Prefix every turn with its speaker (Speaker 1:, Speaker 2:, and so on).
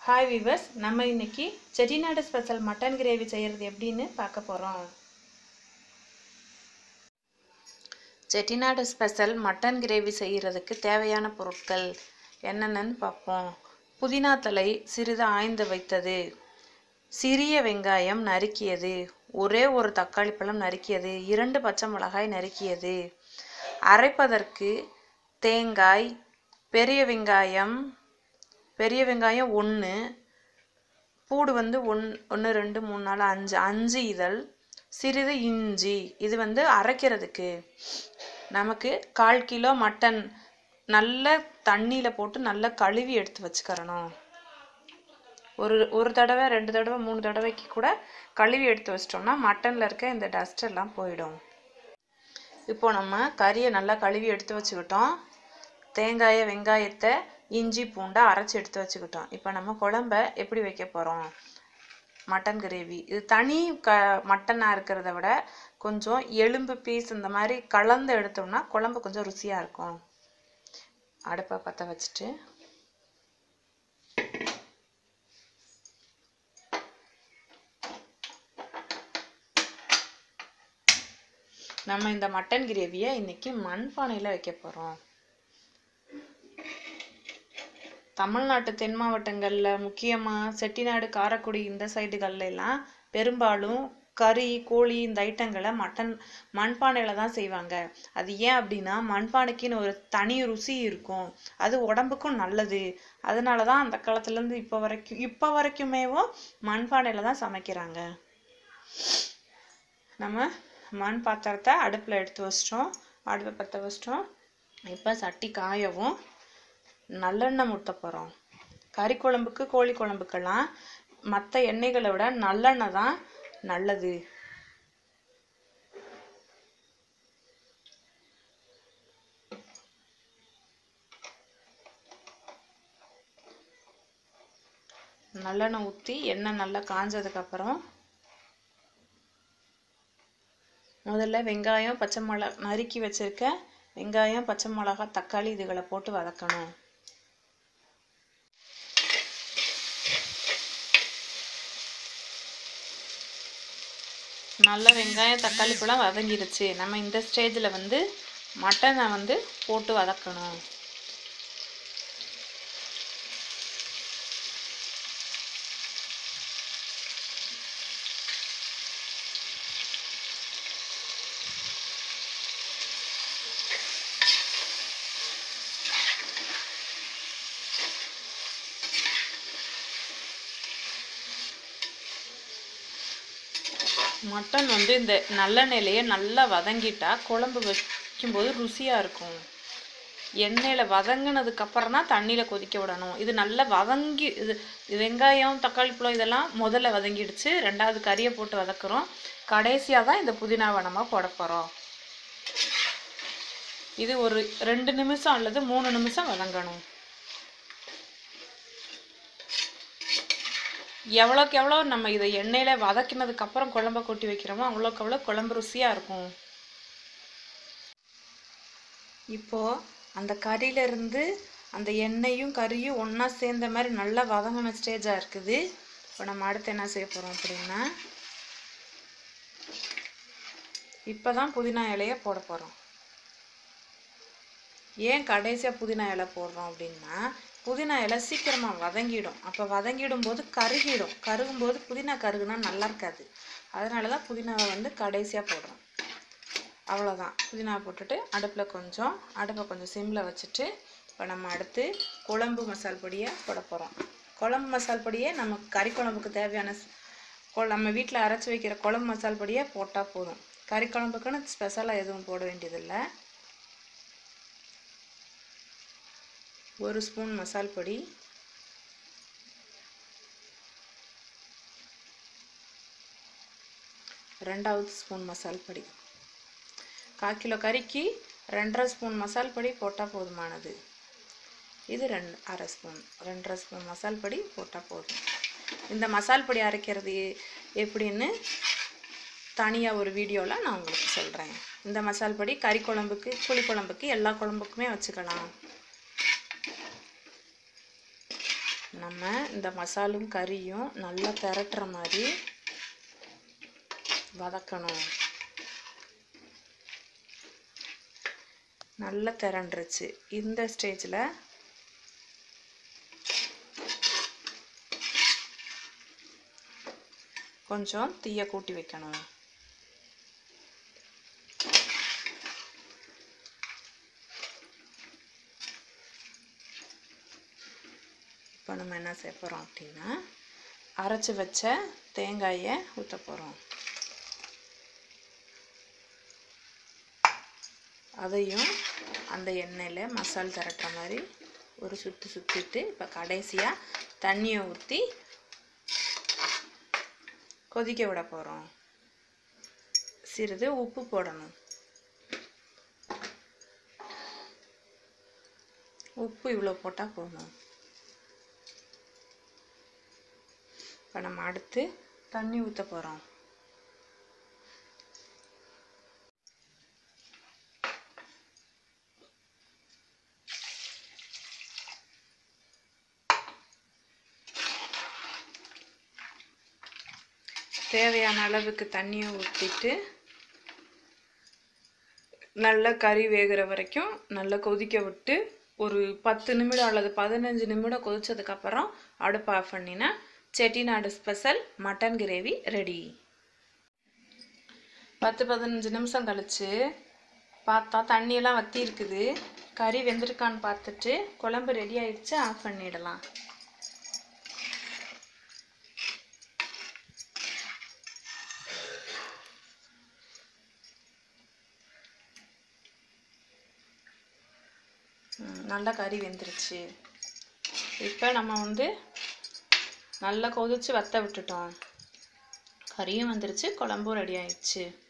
Speaker 1: hi viewers நம்ம இன்னைக்கு Chettinad special mutton gravy செய்கிறது எப்படின்னு பார்க்க போகிறோம் செட்டிநாடு ஸ்பெஷல் மட்டன் கிரேவி செய்கிறதுக்கு தேவையான பொருட்கள் என்னென்னு பார்ப்போம் புதினா தலை சிறிது ஆய்ந்து வைத்தது சிறிய வெங்காயம் நறுக்கியது ஒரே ஒரு தக்காளி பழம் நறுக்கியது இரண்டு பச்சை மிளகாய் நறுக்கியது அரைப்பதற்கு தேங்காய் பெரிய வெங்காயம் பெரிய வெங்காயம் ஒன்று பூடு வந்து ஒன் ஒன்று ரெண்டு மூணு நாலு அஞ்சு அஞ்சு இதழ் சிறிது இஞ்சி இது வந்து அரைக்கிறதுக்கு நமக்கு கால் கிலோ மட்டன் நல்ல தண்ணியில் போட்டு நல்லா கழுவி எடுத்து வச்சுக்கிறணும் ஒரு ஒரு தடவை ரெண்டு தடவை மூணு தடவைக்கு கூட கழுவி எடுத்து வச்சிட்டோம்னா மட்டனில் இருக்க இந்த டஸ்ட் எல்லாம் போயிடும் இப்போ நம்ம கறியை நல்லா கழுவி எடுத்து வச்சுக்கிட்டோம் தேங்காயை வெங்காயத்தை இஞ்சி பூண்டை அரைச்சி எடுத்து வச்சுக்கிட்டோம் இப்போ நம்ம குழம்ப எப்படி வைக்க போகிறோம் மட்டன் கிரேவி இது தனி க மட்டனாக இருக்கிறத விட கொஞ்சம் எலும்பு பீஸ் இந்த மாதிரி கலந்து எடுத்தோம்னா குழம்பு கொஞ்சம் ருசியாக இருக்கும் அடுப்பை பற்ற வச்சுட்டு நம்ம இந்த மட்டன் கிரேவியை இன்னைக்கு மண்பானையில் வைக்க போகிறோம் தமிழ்நாட்டு தென் மாவட்டங்களில் முக்கியமாக செட்டிநாடு காரைக்குடி இந்த சைடுகள்ல எல்லாம் பெரும்பாலும் கறி கோழி இந்த ஐட்டங்களை மட்டன் மண்பானையில் தான் செய்வாங்க அது ஏன் அப்படின்னா மண்பானைக்குன்னு ஒரு தனி ருசி இருக்கும் அது உடம்புக்கும் நல்லது அதனால தான் அந்த காலத்துலேருந்து இப்போ வரைக்கும் இப்போ வரைக்குமேவும் மண்பானையில் தான் சமைக்கிறாங்க நம்ம மண் பாத்திரத்தை அடுப்பில் எடுத்து வச்சிட்டோம் அடுப்பை பற்ற வச்சிட்டோம் இப்போ சட்டி காயவும் நல்லெண்ணெய் ஊற்ற போகிறோம் கறி குழம்புக்கு கோழி குழம்புக்கெல்லாம் மற்ற எண்ணெய்களை விட நல்லெண்ணெய் தான் நல்லது நல்லெண்ணெய் ஊற்றி எண்ணெய் நல்லா காஞ்சதுக்கப்புறம் முதல்ல வெங்காயம் பச்சை மிளகா நறுக்கி வச்சிருக்க வெங்காயம் பச்சை மிளகா தக்காளி இதுகளை போட்டு வதக்கணும் நல்லா வெங்காயம் தக்காளி பழம் வதங்கிருச்சு நம்ம இந்த ஸ்டேஜில் வந்து மட்டனை வந்து போட்டு வதக்கணும் மட்டன் வந்து இந்த நல்லெண்ணெயிலேயே நல்லா வதங்கிட்டா குழம்பு வைக்கும்போது ருசியாக இருக்கும் எண்ணெயில் வதங்கினதுக்கு அப்புறம் தான் தண்ணியில் கொதிக்க விடணும் இது நல்லா வதங்கி இது வெங்காயம் தக்காளி பழம் இதெல்லாம் முதல்ல வதங்கிடுச்சு ரெண்டாவது கறியை போட்டு வதக்குறோம் கடைசியாக தான் இந்த புதினாவை நம்ம போட போகிறோம் இது ஒரு ரெண்டு நிமிஷம் அல்லது மூணு நிமிஷம் வதங்கணும் எவ்வளோக்கு எவ்வளோ நம்ம இதை எண்ணெயில் வதக்கினதுக்கு அப்புறம் குழம்ப கொட்டி வைக்கிறோமோ அவ்வளோக்கு அவ்வளோ குழம்பு ருசியாக இருக்கும் இப்போது அந்த கறியிலேருந்து அந்த எண்ணெயும் கறியும் ஒன்றா சேர்ந்த மாதிரி நல்லா வதங்கின ஸ்டேஜாக இருக்குது இப்போ நம்ம அடுத்து என்ன செய்ய போகிறோம் அப்படின்னா இப்போ தான் புதினா இலையை போட போகிறோம் ஏன் கடைசியாக புதினா இலை போடுறோம் அப்படின்னா புதினா இலை சீக்கிரமாக வதங்கிடும் அப்போ வதங்கிடும் போது கருகிடும் கருகும் போது புதினா கருகுனா நல்லா இருக்காது அதனால தான் புதினாவை வந்து கடைசியாக போடுறோம் அவ்வளோதான் புதினா போட்டுட்டு அடுப்பில் கொஞ்சம் அடுப்பை கொஞ்சம் சிம்மில் வச்சுட்டு இப்போ நம்ம அடுத்து குழம்பு மசால் பொடியை போட போகிறோம் குழம்பு மசால் பொடியே நம்ம கறி குழம்புக்கு தேவையான நம்ம வீட்டில் அரைச்சி வைக்கிற குழம்பு மசால் பொடியை போட்டால் போதும் கறி குழம்புக்குன்னு ஸ்பெஷலாக எதுவும் போட வேண்டியதில்லை ஒரு ஸ்பூன் மசால் பொடி ரெண்டாவது ஸ்பூன் மசால் பொடி கால் கிலோ கறிக்கு ரெண்டரை ஸ்பூன் மசால் பொடி போட்டால் போதுமானது இது ரெண்டு அரை ஸ்பூன் ரெண்டரை ஸ்பூன் மசால் பொடி போட்டால் போதும் இந்த மசால் பொடி அரைக்கிறது எப்படின்னு தனியாக ஒரு வீடியோவில் நான் உங்களுக்கு சொல்கிறேன் இந்த மசால் பொடி கறி குழம்புக்கு புளி குழம்புக்கு எல்லா குழம்புக்குமே வச்சுக்கலாம் நம்ம இந்த மசாலும் கறியும் நல்லா திரட்டுற மாதிரி வதக்கணும் நல்லா திரண்டுருச்சு இந்த ஸ்டேஜில் கொஞ்சம் தீயை கூட்டி வைக்கணும் இப்போ நம்ம என்ன செய்ய போகிறோம் அப்படின்னா அரைச்சி வச்ச தேங்காயை ஊற்ற போகிறோம் அதையும் அந்த எண்ணெயில் மசால் திரட்டுற மாதிரி ஒரு சுற்று சுற்றிட்டு இப்போ கடைசியாக தண்ணியை ஊற்றி கொதிக்க விட போகிறோம் சிறிது உப்பு போடணும் உப்பு இவ்வளோ போட்டால் போதும் இப்போ நம்ம அடுத்து தண்ணி ஊற்ற போகிறோம் தேவையான அளவுக்கு தண்ணியை ஊற்றிட்டு நல்லா கறி வேகிற வரைக்கும் நல்லா கொதிக்க விட்டு ஒரு பத்து நிமிடம் அல்லது பதினஞ்சு நிமிடம் கொதிச்சதுக்கப்புறம் அடுப்பு ஆஃப் பண்ணினா Chettinad special mutton gravy ready பத்து பதினஞ்சு நிமிஷம் கழிச்சு பார்த்தா தண்ணியெல்லாம் வற்றி இருக்குது கறி வெந்திருக்கான்னு பார்த்துட்டு குழம்பு ரெடி ஆயிடுச்சு ஆஃப் பண்ணிடலாம் ம், நல்லா கறி வெந்துருச்சு இப்போ நம்ம வந்து நல்லா கொதிச்சு வத்த விட்டுட்டோம் கறியும் வந்துருச்சு குழம்பும் ரெடி ஆயிடுச்சு